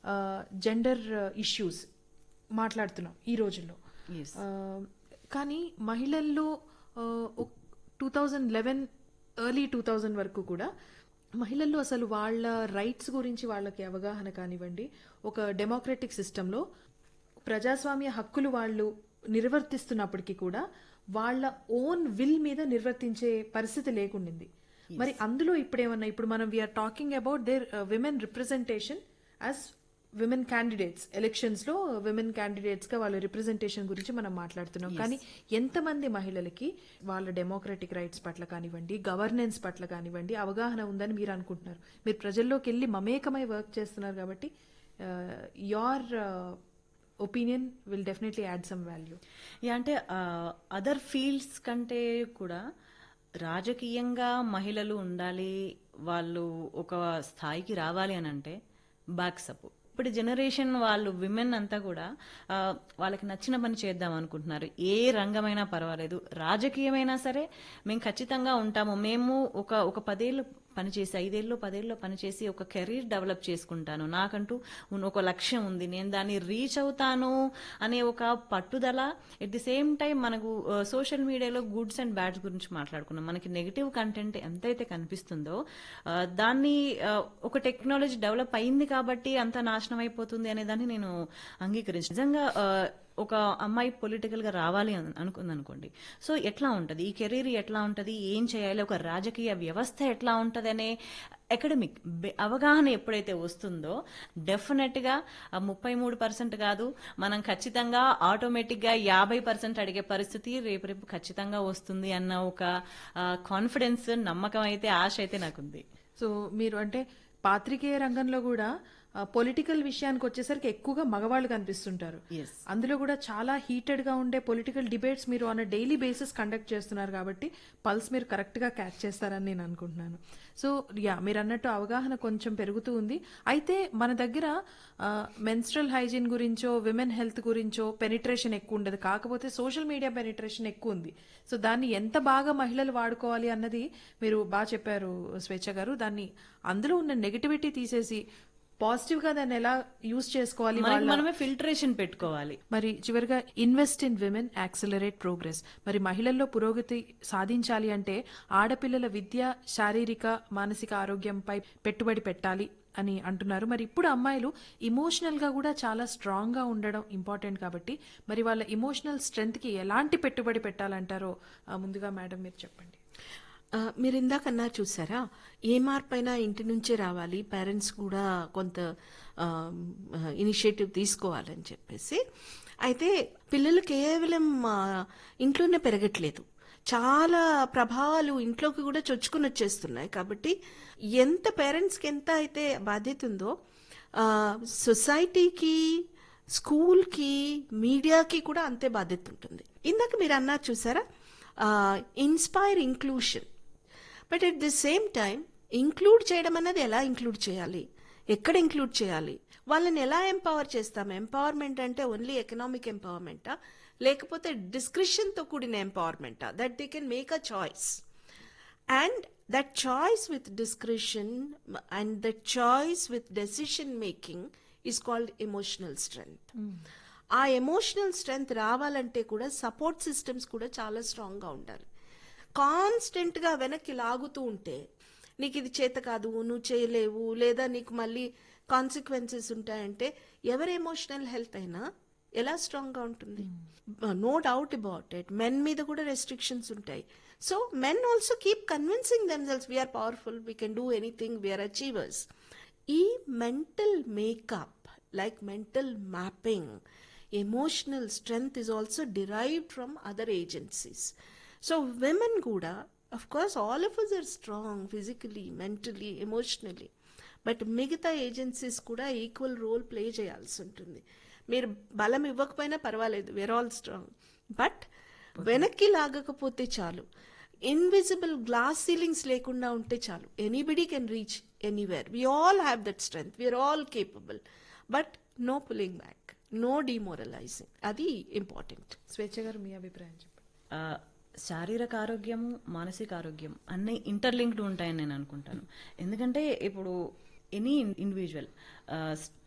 Gender issues మాట్లాడుతున్నాం ఈ రోజుల్లో Yes. ఆ, కానీ మహిళల్లో two thousand eleven early two thousand వరకు కూడా మహిళల్లో అసలు వాళ్ళ రైట్స్ గురించి వాళ్ళకి అవగాహన కానివ్వండి ఒక డెమోక్రటిక్ సిస్టంలో ప్రజాస్వామ్య హక్కులు వాళ్ళు నిర్వర్తిస్తున్నప్పటికీ కూడా వాళ్ళ ఓన్ విల్ మీద నిర్వర్తించే పరిస్థితి లేకుండింది మరి అందులో ఇప్పుడేమన్నా ఇప్పుడు మనం we're talking about their women representation as women candidates elections లో విమెన్ క్యాండిడేట్స్ గా వాళ్ళ రిప్రజెంటేషన్ గురించి మనం మాట్లాడుతున్నాం కానీ ఎంతమంది మహిళలకి వాళ్ళ డెమోక్రటిక్ రైట్స్ పట్ల కానివ్వండి గవర్నెన్స్ పట్ల కానివ్వండి అవగాహన ఉందని మీరు అనుకుంటున్నారు మీరు ప్రజల్లోకి వెళ్ళి మమేకమై వర్క్ చేస్తున్నారు కాబట్టి your opinion will definitely add some value ya అంటే అదర్ ఫీల్డ్స్ కంటే కూడా రాజకీయంగా మహిళలు ఉండాలి వాళ్ళు ఒక స్థాయికి రావాలి అని అంటే బ్యాక్ సపోర్ట్ ఇప్పుడు జనరేషన్ వాళ్ళు విమెన్ అంతా కూడా ఆ, వాళ్ళకి నచ్చిన పని చేద్దాం అనుకుంటున్నారు ఏ రంగమైనా పర్వాలేదు రాజకీయమైనా సరే మేము ఖచ్చితంగా ఉంటాము మేము ఒక ఒక పదేళ్ళు పనిచేసి ఐదేళ్ళు పదేళ్ళు పనిచేసి ఒక కెరీర్ డెవలప్ చేసుకుంటాను నాకంటూ ఉన్న ఒక లక్ష్యం ఉంది నేను దాన్ని రీచ్ అవుతాను అనే ఒక పట్టుదల ఎట్ ది సేమ్ టైం మనకు సోషల్ మీడియాలో గుడ్స్ అండ్ బ్యాడ్స్ గురించి మాట్లాడుకున్నాం మనకి నెగిటివ్ కంటెంట్ ఎంతైతే కనిపిస్తుందో ఆ, దాన్ని ఆ, ఒక టెక్నాలజీ డెవలప్ అయింది కాబట్టి అంత నాశనం అయిపోతుంది అనే దాన్ని నేను అంగీకరించాను నిజంగా ఆ, ఒక అమ్మాయి పొలిటికల్ గా రావాలి అని అనుకుంది అనుకోండి సో ఎట్లా ఉంటది ఈ కెరీర్ ఎట్లా ఉంటది ఏం చేయాలి ఒక రాజకీయ వ్యవస్థ ఎట్లా ఉంటది అనే అకాడమిక్ అవగాహన ఎప్పుడైతే వస్తుందో డెఫినెట్ గా ముప్పై మూడు పర్సెంట్ కాదు మనం ఖచ్చితంగా ఆటోమేటిక్ గా యాభై పర్సెంట్ అడిగే పరిస్థితి రేపు రేపు ఖచ్చితంగా వస్తుంది అన్న ఒక కాన్ఫిడెన్స్ నమ్మకం అయితే ఆశ అయితే నాకుంది సో మీరు అంటే పాత్రికేయ రంగంలో కూడా పొలిటికల్ విషయానికి వచ్చేసరికి ఎక్కువగా మగవాళ్ళు కనిపిస్తుంటారు Yes. అందులో కూడా చాలా హీటెడ్ గా ఉండే పొలిటికల్ డిబేట్స్ మీరు ఆన్ డైలీ బేసిస్ కండక్ట్ చేస్తున్నారు కాబట్టి పల్స్ మీరు కరెక్ట్ గా క్యాచ్ చేస్తారని నేను అనుకుంటున్నాను సో యా మీరు అన్నట్టు అవగాహన కొంచెం పెరుగుతూ ఉంది అయితే మన దగ్గర మెన్స్ట్రల్ హైజీన్ గురించో విమెన్ హెల్త్ గురించో పెనిట్రేషన్ ఎక్కువ ఉండదు కాకపోతే సోషల్ మీడియా పెనిట్రేషన్ ఎక్కువ ఉంది సో దాన్ని ఎంత బాగా మహిళలు వాడుకోవాలి అన్నది మీరు బాగా చెప్పారు స్వేచ్ఛ గారు దాన్ని అందులో ఉన్న నెగటివిటీ తీసేసి పాజిటివ్ గా దాన్ని ఎలా యూజ్ చేసుకోవాలి మనకి వాళ్ళ మనమే ఫిల్టరేషన్ పెట్టుకోవాలి మరి చివరిగా invest in women accelerate progress మరి మహిళల్లో పురోగతి సాధించాలి అంటే ఆడపిల్లల విద్య శారీరక మానసిక ఆరోగ్యంపై పెట్టుబడి పెట్టాలి అని అంటున్నారు మరి ఇప్పుడు అమ్మాయిలు ఇమోషనల్ గా కూడా చాలా స్ట్రాంగ్ గా ఉండడం ఇంపార్టెంట్ కాబట్టి మరి వాళ్ళ ఇమోషనల్ స్ట్రెంగ్త్ కి ఎలాంటి పెట్టుబడి పెట్టాలంటారో ఆ, ముందుగా మేడం మీరు చెప్పండి ఆ, మీరు ఇందాక అన్నారు చూసారా ఏ మార్పైనా ఇంటి నుంచే రావాలి పేరెంట్స్ కూడా కొంత ఇనిషియేటివ్ తీసుకోవాలని చెప్పేసి అయితే పిల్లలు కేవలం ఆ, ఇంట్లోనే పెరగట్లేదు చాలా ప్రభావాలు ఇంట్లోకి కూడా చొచ్చుకుని వచ్చేస్తున్నాయి కాబట్టి ఎంత పేరెంట్స్కి ఎంత అయితే బాధ్యత ఉందో ఆ, సొసైటీకి స్కూల్కి మీడియాకి కూడా అంతే బాధ్యత ఉంటుంది ఇందాక మీరు అన్నారు చూసారా inspire inclusion but at the same time include చేయడం అన్నది ఎలా ఇంక్లూడ్ చేయాలి ఎక్కడ ఇంక్లూడ్ చేయాలి వాళ్ళని ఎలా ఎంపవర్ చేస్తాం ఎంపవర్మెంట్ అంటే ఓన్లీ ఎకనామిక్ ఎంపవర్మెంటా లేకపోతే డిస్క్రిప్షన్తో కూడిన ఎంపవర్మెంటా that they can make a choice and that choice with discretion and the choice with decision making is called emotional strength ఆ ఎమోషనల్ స్ట్రెంగ్త్ రావాలంటే కూడా సపోర్ట్ సిస్టమ్స్ కూడా చాలా స్ట్రాంగ్గా ఉండాలి కాన్స్టెంట్గా వెనక్కి లాగుతూ ఉంటే నీకు ఇది చేత కాదు నువ్వు చేయలేవు లేదా నీకు మళ్ళీ కాన్సిక్వెన్సెస్ ఉంటాయంటే ఎవరి ఎమోషనల్ హెల్త్ అయినా ఎలా స్ట్రాంగ్గా ఉంటుంది no doubt about it men మీద కూడా రెస్ట్రిక్షన్స్ ఉంటాయి so men also keep convincing themselves we're powerful we can do anything we're achievers ఈ mental makeup like mental mapping emotional strength is also derived from other agencies so women కూడా of course all of us are strong physically mentally emotionally but మిగతా agencies కూడా equal role play చేయాల్సి ఉంటుంది మీరు బలం ఇవ్వకపోయినా పర్వాలేదు వేర్ ఆల్ స్ట్రాంగ్ బట్ వెనక్కి లాగకపోతే చాలు ఇన్విజిబుల్ గ్లాస్ సీలింగ్స్ లేకుండా ఉంటే చాలు anybody can reach anywhere we all have that strength we're all capable but no pulling back no demoralizing అది ఇంపార్టెంట్ స్వేచ్ఛ గారు మీ అభిప్రాయం చెప్పండి ఆ, శారీరక ఆరోగ్యము మానసిక ఆరోగ్యం అన్నీ ఇంటర్లింక్డ్ ఉంటాయని నేను అనుకుంటాను ఎందుకంటే ఇప్పుడు ఎనీ ఇండివిజువల్